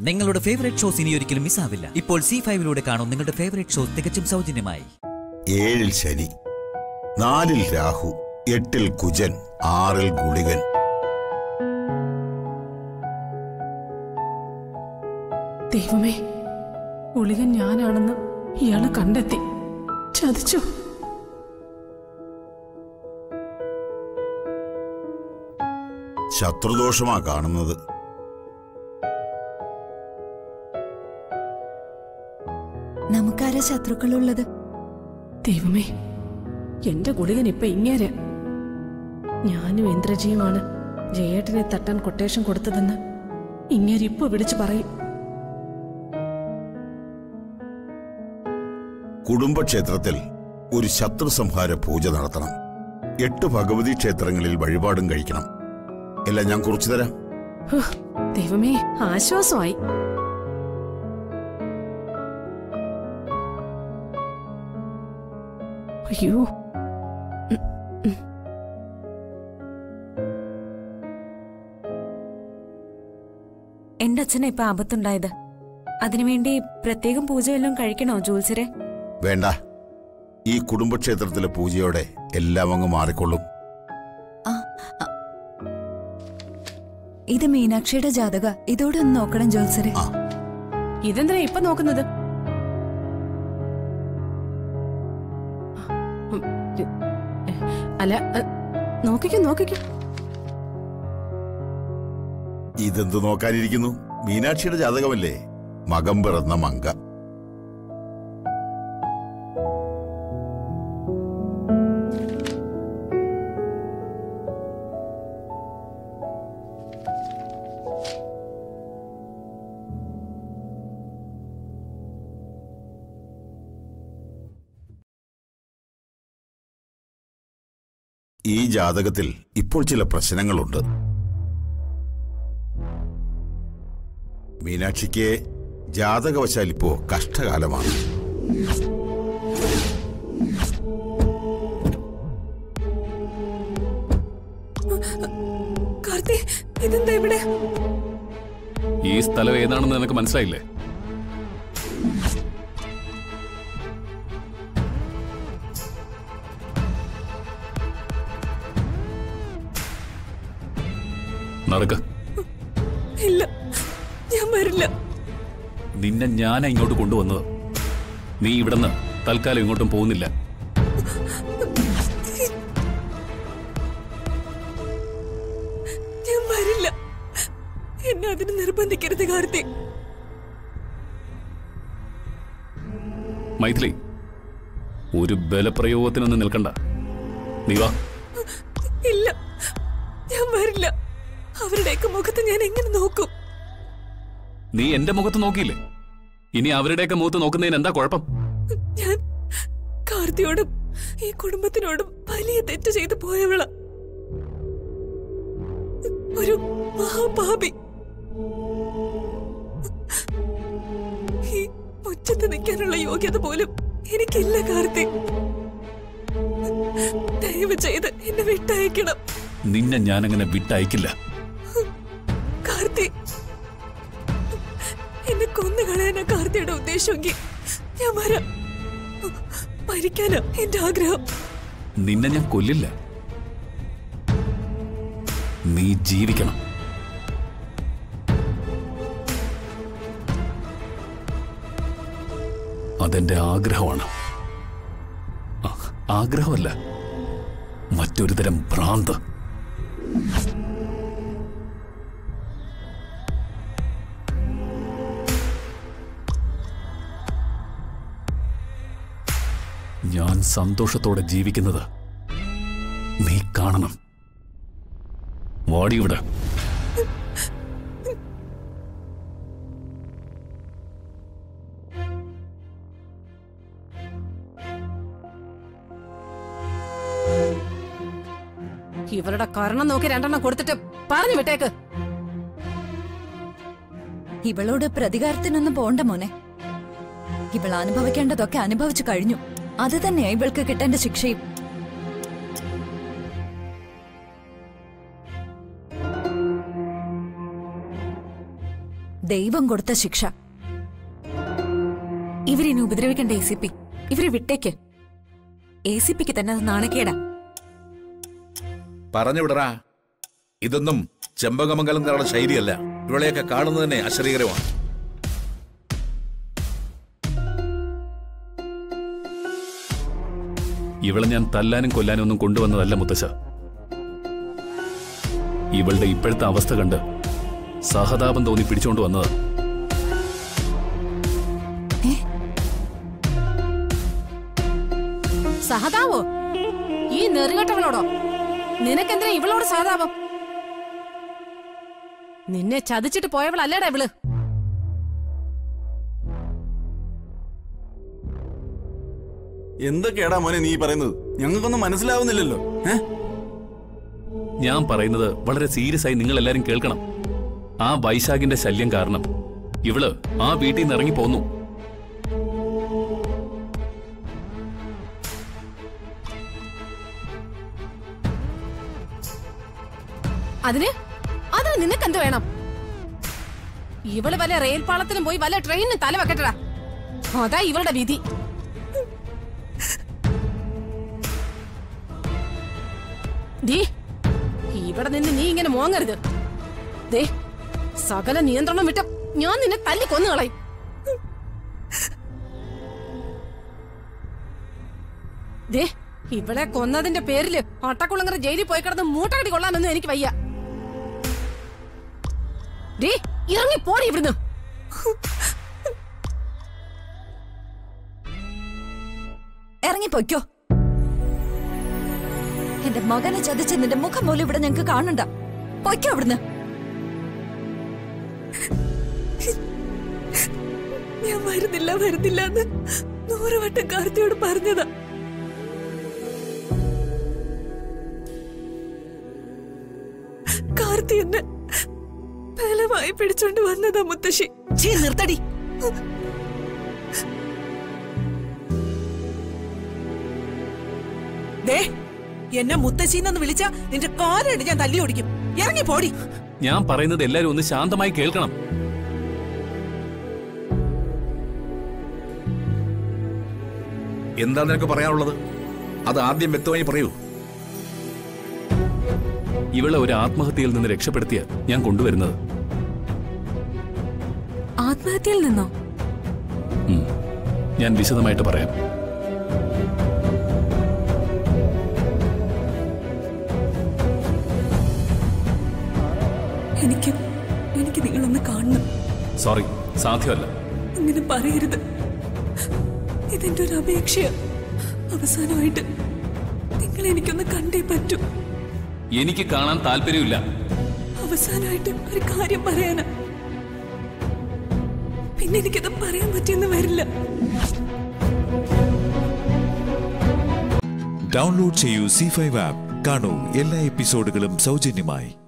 നിങ്ങളുടെ favourite shows ഇനി ഒരിക്കലും മിസ്സാവില്ല ഇപ്പോൾ സി ഫൈവിലൂടെ കാണും നിങ്ങളുടെ ഫേവറേറ്റ് ഷോ തികച്ചും സൗജന്യമായി ഏഴിൽ ശനി നാലിൽ രാഹു എട്ടിൽ കുജൻ ആറിൽ ഗുളികൻ ദൈവമേ ഗുളികൻ ഞാനാണെന്ന് ഇയാള് കണ്ടെത്തി ചതിച്ചു ശത്രുദോഷമാ കാണുന്നത് നമുക്കാരാ ശത്രുക്കളുള്ളത് ദൈവമേ എന്റെ ഗുളികൻ ഇപ്പൊ ഇങ്ങേരെ ഞാനും ഇന്ദ്രജിയുമാണ് ജയേട്ടനെ തട്ടാൻ കൊട്ടേഷൻ കൊടുത്തതെന്ന് ഇങ്ങേര് ഇപ്പൊ വിളിച്ചു പറയും കുടുംബക്ഷേത്രത്തിൽ ഒരു ശത്രു സംഹാര പൂജ നടത്തണം എട്ട് ഭഗവതി ക്ഷേത്രങ്ങളിൽ വഴിപാടും കഴിക്കണം എല്ലാം ഞാൻ കുറിച്ചു തരാം ഹ്, ദൈവമേ ആശ്വാസമായി അയ്യോ എന്റെ അച്ഛനെ ഇപ്പൊ ആപത്തുണ്ടായത് അതിനുവേണ്ടി പ്രത്യേകം പൂജ വല്ലതും കഴിക്കണോ ജോത്സരെ വേണ്ട ഈ കുടുംബക്ഷേത്രത്തിലെ പൂജയോടെ എല്ലാം അങ്ങ് മാറിക്കൊള്ളും ആ, ആ. ഇത് മീനാക്ഷിയുടെ ജാതക ഇതോടെ ഒന്ന് നോക്കണം ജോത്സരെ ആ ഇതെന്തിനാ ഇപ്പൊ നോക്കുന്നത് ഉം, ഇ- അല്ല അ, നോക്കിക്കോ നോക്കിക്കോ ഇതെന്ത് നോക്കാനിരിക്കുന്നു മീനാക്ഷിയുടെ ജാതകമല്ലേ മകം പിറന്ന മങ്ക ഈ ജാതകത്തിൽ ഇപ്പോൾ ചില പ്രശ്നങ്ങളുണ്ട് മീനാക്ഷിക്ക് ജാതകവശാൽ ഇപ്പോ കഷ്ടകാലമാണ് കാർത്തി ഇതെന്താ ഇവിടെ ഈ സ്ഥലം ഏതാണെന്ന് നിനക്ക് മനസ്സിലായില്ലേ നടക്ക ഇല്ല ഞാൻ വരില്ല നിന്നെ ഞാനാ ഇങ്ങോട്ട് കൊണ്ടുവന്നത് നീ ഇവിടുന്ന് തൽക്കാലം ഇങ്ങോട്ടും പോകുന്നില്ല ഞാൻ വരില്ല എന്നെ അതിന് നിർബന്ധിക്കരുത് കാർത്തി മൈഥിലി ഒരു ബലപ്രയോഗത്തിനൊന്നും നിൽക്കണ്ട നീ വാ ഇല്ല ഞാൻ വരില്ല അവരുടെയൊക്കെ മുഖത്ത് ഞാൻ എങ്ങനെ നോക്കും നീ എന്റെ മുഖത്ത് നോക്കിയില്ലേ ഇനി അവരുടെയൊക്കെ മുഖത്ത് നോക്കുന്നതിന് എന്താ കുഴപ്പം ഞാൻ കാർത്തിയോടും ഈ കുടുംബത്തിനോടും വലിയ തെറ്റ് ചെയ്തു പോയവള ഒരു മഹാപാപി ഈ മുറ്റത്ത് നിൽക്കാനുള്ള യോഗ്യത പോലും എനിക്കില്ല കാർത്തി ദയവ് ചെയ്ത് എന്നെ വിട്ടയക്കണം നിന്നെ ഞാനങ്ങനെ വിട്ടയക്കില്ല കാർത്തി എന്നെ കൊന്നു കളയാനാ കാർത്തിയുടെ ഉദ്ദേശമെങ്കിൽ ഞാൻ വരാം മരിക്കാനാ എന്റെ ആഗ്രഹം നിന്നെ ഞാൻ കൊല്ലില്ല നീ ജീവിക്കണം അതെന്റെ ആഗ്രഹമാണ് ആ, ആഗ്രഹമല്ല മറ്റൊരു തരം ഭ്രാന്ത് ഞാൻ സന്തോഷത്തോടെ ജീവിക്കുന്നത് നീ കാണണം വാടിയുടെ ഇവരുടെ കരണം നോക്കി രണ്ടെണ്ണം കൊടുത്തിട്ട് പറഞ്ഞു വിട്ടേക്ക് ഇവളോട് പ്രതികാരത്തിനൊന്നും പോണ്ട മോനെ ഇവൾ അനുഭവിക്കേണ്ടതൊക്കെ അനുഭവിച്ചു കഴിഞ്ഞു അത് തന്നെയാ ഇവൾക്ക് കിട്ടേണ്ട ശിക്ഷയും ദൈവം കൊടുത്ത ശിക്ഷ ഇവരിനി ഉപദ്രവിക്കണ്ട എ സി പി ഇവരെ വിട്ടേക്ക് എ സി പിക്ക് തന്നെ അത് നാണക്കേടാ പറഞ്ഞു വിടറാ ഇതൊന്നും ചെമ്പകമംഗലംകാരുടെ ശൈലിയല്ല ഇവളെയൊക്കെ കാണുന്നത് തന്നെ അശ്രീകരമാണ് ഇവളെ ഞാൻ തല്ലാനും കൊല്ലാനും ഒന്നും കൊണ്ടുവന്നതല്ല മുത്തശ്ശ ഇവളുടെ ഇപ്പോഴത്തെ അവസ്ഥ കണ്ട് സഹതാപം തോന്നി പിടിച്ചോണ്ട് വന്നത് സഹതാവോ ഈ നെറുകെട്ടവളോടോ നിനക്കെന്തിനാ ഇവളോട് സഹതാപം നിന്നെ ചതിച്ചിട്ട് പോയവളല്ലേടാ ഇവള് എന്തൊക്കെയാടാ മോനെ നീ പറയുന്നത് ഞങ്ങൾക്കൊന്നും മനസ്സിലാവുന്നില്ലല്ലോ ഏ ഞാൻ പറയുന്നത് വളരെ സീരിയസ് ആയി നിങ്ങൾ എല്ലാരും കേൾക്കണം ആ വൈശാഖിന്റെ ശല്യം കാരണം ഇവള് ആ വീട്ടിൽ നിന്ന് ഇറങ്ങി പോന്നു അതിന് അതിന് നിനക്കെന്ത് വേണം ഇവള് വല്ല റെയിൽ പാളത്തിനും പോയി വല്ല ട്രെയിനിനും തല വെക്കട്ടടാ അതാ ഇവളുടെ വിധി ദീ ഇവിടെ നിന്ന് നീ ഇങ്ങനെ മോങ്ങരുത് ദേ സകല നിയന്ത്രണം വിട്ട ഞാൻ നിന്നെ തല്ലി കൊന്നു കളയും ദേ ഇവളെ കൊന്നതിന്റെ പേരില് ഒട്ടക്കുളങ്ങര ജയിലിൽ പോയി കിടന്ന് മൂട്ടകടി കൊള്ളാനൊന്നും എനിക്ക് വയ്യ ദേ ഇറങ്ങി പോടി ഇവിടുന്ന് ഇറങ്ങി പൊയ്ക്കോ എന്റെ മകനെ ചതിച്ച് നിന്റെ മുഖം പോലും ഇവിടെ ഞങ്ങക്ക് കാണണ്ട പൊയ്ക്കോ അവിടുന്ന് ഞാൻ വരുന്നില്ല വരുന്നില്ല എന്ന് നൂറ് വട്ടം കാർത്തിയോട് പറഞ്ഞതാ കാർത്തി എന്നെ ബലമായി പിടിച്ചോണ്ട് വന്നതാ മുത്തശ്ശി ചീ നിർത്തടി ദേ എന്നെ മുത്തശ്ശീന്നൊന്ന് വിളിച്ച നിന്റെ കാലടി ഞാൻ തല്ലി ഓടിക്കും ഇറങ്ങി പോടി ഞാൻ പറയുന്നത് എല്ലാരും ഒന്ന് ശാന്തമായി കേൾക്കണം എന്താ നിനക്ക് പറയാനുള്ളത് അത് ആദ്യം വ്യക്തമായി പറയൂ ഇവളെ ഒരു ആത്മഹത്യയിൽ നിന്ന് രക്ഷപ്പെടുത്തിയ ഞാൻ കൊണ്ടുവരുന്നത് ആത്മഹത്യയിൽ നിന്നോ ഉം. ഞാൻ വിശദമായിട്ട് പറയാം എനിക്ക് എനിക്ക് നിങ്ങളൊന്ന് കാണണം സോറി സാധ്യമല്ല അങ്ങനെ പറയരുത് ഇതെന്റെ ഒരു അപേക്ഷയാ അവസാനമായിട്ട് നിങ്ങൾ എനിക്കൊന്ന് കണ്ടേ പറ്റൂ എനിക്ക് കാണാൻ താല്പര്യമില്ല അവസാനമായിട്ട് ഒരു കാര്യം പറയാനാ പിന്നെ എനിക്കത് പറയാൻ പറ്റിയെന്ന് വരില്ല ഡൗൺലോഡ് ചെയ്യൂ സി ഫൈവ് ആപ്പ് കാണൂ എല്ലാ എപ്പിസോഡുകളും സൗജന്യമായി